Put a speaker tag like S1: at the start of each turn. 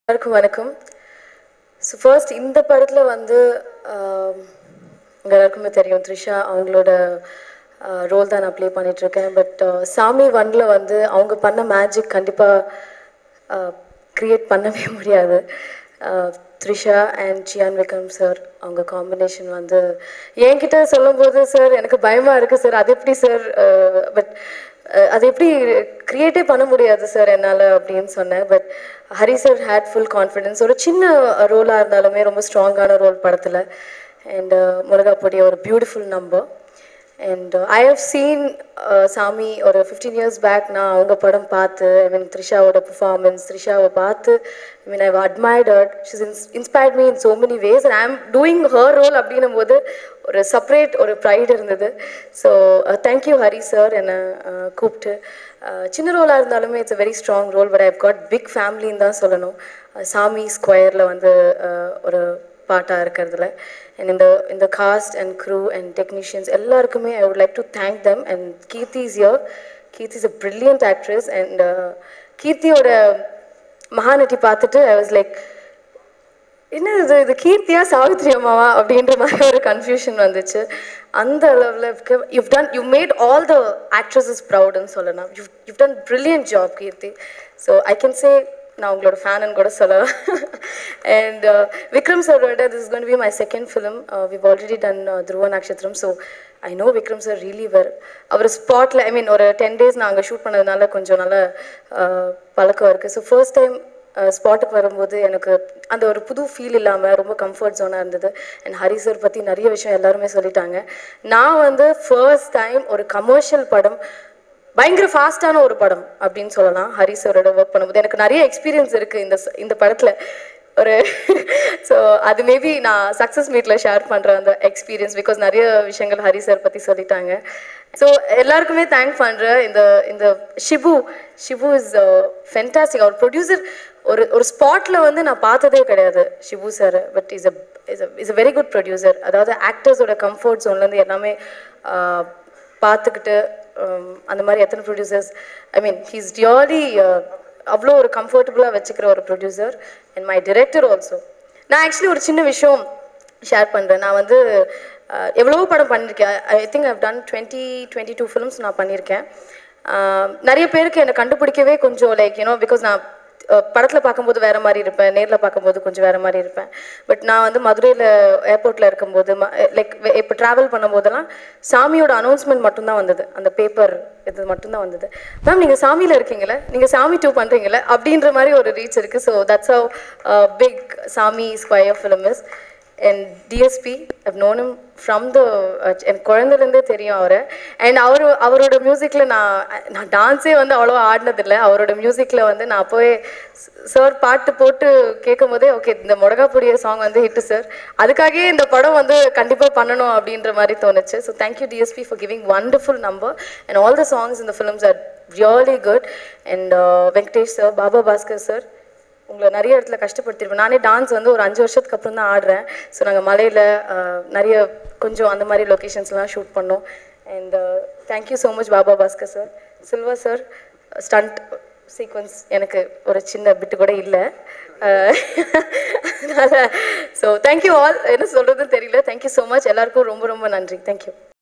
S1: எல்லாருக்கும் வணக்கம் so first இந்த படத்தில் வந்து ஆம், உங்க எல்லாருக்குமே தெரியும் த்ரிஷா அவங்களோட ரோல் தான் நான் ப்ளே பண்ணிகிட்ருக்கேன் பட் சாமி ஒன்ல வந்து அவங்க பண்ண மேஜிக் கண்டிப்பாக க்ரியேட் பண்ணவே முடியாது ஆஹ், த்ரிஷா அண்ட் சியான் விக்ரம் சார் அவங்க காம்பினேஷன் வந்து என்கிட்ட சொல்லும்போது சார் எனக்கு பயமாக இருக்குது சார் அது எப்படி சார் பட் அஹ் அது எப்படி கிரியேட்டே பண்ண முடியாது சார் என்னால் அப்படின்னு சொன்னேன் but Hari sir had full confidence ஒரு சின்ன ரோலாக இருந்தாலுமே ரொம்ப ஸ்ட்ராங்கான ரோல் படத்தில் அண்ட் மிளகா பொடி ஒரு beautiful number and I have seen Saamy ஒரு ஃபிஃப்டீன் இயர்ஸ் பேக் நான் அவங்க படம் பார்த்து ஐ மீன் த்ரிஷாவோட பெர்ஃபார்மன்ஸ் த்ரிஷாவை பார்த்து I mean I admired she's ins inspired me in so many ways and I am doing her role அப்படின்னும் போது ஒரு செப்பரேட் ஒரு ப்ரைட் இருந்தது ஸோ தேங்க்யூ ஹரி சார் என்னை uh, கூப்பிட்டு uh, சின்ன ரோலாக இருந்தாலுமே it's a very strong role but I've got big ஃபேமிலின்னு தான் சொல்லணும் Uh, சாமி ஸ்கொயரில் வந்து uh, ஒரு பாட்டாக இருக்கிறதுல அண்ட் இந்த இந்த cast and crew and technicians எல்லாருக்குமே I would like to thank them and Keerthy is here Keerthy is a brilliant actress and கீர்த்தியோட மகாநட்டி பார்த்துட்டு ஐ வாஸ் லைக் என்ன இது இது கீர்த்தியா சாவித்ரி அம்மாவா அப்படின்ற மாதிரி ஒரு கன்ஃபியூஷன் வந்துச்சு அந்த அளவில் you've done you made all the actresses ப்ரௌடுன்னு சொல்லலாம் you you've done brilliant job Keerthy so I can say நான் உங்களோட ஃபேனுன்னு கூட சொல்லலாம் அண்ட் விக்ரம் சாரோட this is gonna be my second film we've already done Dhruva Natchathiram so I know Vikram sir really well அவர் ஸ்பாட்டில் ஐ மீன் ஒரு டென் டேஸ் நான் அங்கே ஷூட் பண்ணதுனால கொஞ்சம் நல்ல uh, பழக்கம் இருக்குது ஸோ ஃபர்ஸ்ட் டைம் ஸ்பாட்டுக்கு வரும்போது எனக்கு அந்த ஒரு புது ஃபீல் இல்லாமல் ரொம்ப கம்ஃபர்ட் ஜோனாக இருந்தது அண்ட் ஹரி சார் பற்றி நிறைய விஷயம் எல்லாருமே சொல்லிட்டாங்க நான் வந்து ஃபர்ஸ்ட் டைம் ஒரு கமர்ஷியல் படம் பயங்கர ஃபாஸ்டான ஒரு படம் அப்படின்னு சொல்லலாம் ஹரி சாரோட ஒர்க் பண்ணும்போது எனக்கு நிறைய எக்ஸ்பீரியன்ஸ் இருக்குது இந்த ச- இந்த படத்தில் ஒரு ஸோ அது மேபி நான் சக்ஸஸ் மீட்டில் ஷேர் பண்ணுறேன் அந்த எக்ஸ்பீரியன்ஸ் பிகாஸ் நிறைய விஷயங்கள் ஹரி சார் பற்றி சொல்லிட்டாங்க ஸோ எல்லாருக்குமே தேங்க் பண்ணுறேன் இந்த இந்த ஷிபு ஷிபு இஸ் ஃபென்டாஸ்டிக் அவர் ப்ரொடியூசர் ஒரு ஒரு ஸ்பாட்டில் வந்து நான் பார்த்ததே கிடையாது Shibu sir but is a is is a very good producer அதாவது ஆக்டர்ஸோட கம்ஃபர்ட் ஜோன்லேருந்து எல்லாமே ஆஹ், பார்த்துக்கிட்டு ஹம், அந்த மாதிரி எத்தனை producers I mean he's really அவ்வளோ ஒரு கம்ஃபர்டபுளாக வச்சுக்கிற ஒரு producer and my director also நான் ஆக்சுவலி ஒரு சின்ன விஷயம் ஷேர் பண்ணுறேன் நான் வந்து அஹ், எவ்வளவோ படம் பண்ணியிருக்கேன் I think I've done twenty twenty two films நான் பண்ணியிருக்கேன் அஹ், நிறைய பேருக்கு என்னை கண்டுபிடிக்கவே கொஞ்சம் லைக் யூனோ பிகாஸ் நான் படத்தில் பார்க்கும்போது வேற மாதிரி இருப்பேன் நேரில் பார்க்கும்போது கொஞ்சம் வேற மாதிரி இருப்பேன் பட் நான் வந்து மதுரையில் ஏர்போர்ட்டில் இருக்கும்போது லைக் இப்போ ட்ராவல் பண்ணும்போதெல்லாம் சாமியோட அனௌன்ஸ்மெண்ட் மட்டும்தான் வந்தது அந்த பேப்பர் இது மட்டும்தான் வந்தது மேம் நீங்கள் சாமியில் இருக்கீங்களே நீங்கள் சாமி டூ பண்ணுறீங்களே அப்படின்ற மாதிரி ஒரு ரீச் இருக்குது so that's how big Saamy square film is and DSP I've known him from the எனக்கு குழந்தைலேருந்தே தெரியும் அவரை அண்ட் அவர் அவரோட மியூசிக்கில் நான் நான் டான்ஸே வந்து அவ்வளோ ஆடினதில்லை அவரோட மியூசிக்கில் வந்து நான் அப்போவே சார் பாட்டு போட்டு கேட்கும் போதே ஓகே இந்த முடகா பொடிய சாங் வந்து ஹிட்டு சார் அதுக்காகவே இந்த படம் வந்து கண்டிப்பாக பண்ணணும் அப்படின்ற மாதிரி தோணுச்சு so thank you DSP for giving wonderful number and all the songs இந்த films are really good and Venkatesh sir Baba Bhaskar sir உங்களை நிறைய இடத்துல கஷ்டப்படுத்திருப்பேன் நானே டான்ஸ் வந்து ஒரு அஞ்சு வருஷத்துக்கு அப்புறம் தான் ஆடுறேன் ஸோ நாங்கள் மலையில் நிறைய கொஞ்சம் அந்த மாதிரி லொக்கேஷன்ஸ்லாம் ஷூட் பண்ணோம் and thank you so much Baba Bhaskar sir Silva sir stunt sequence எனக்கு ஒரு சின்ன பிட்டு கூட இல்லை அதனால் ஸோ தேங்க்யூ ஆல் என்ன சொல்கிறதுன்னு தெரியல தேங்க்யூ ஸோ மச் எல்லாருக்கும் ரொம்ப ரொம்ப நன்றி தேங்க்யூ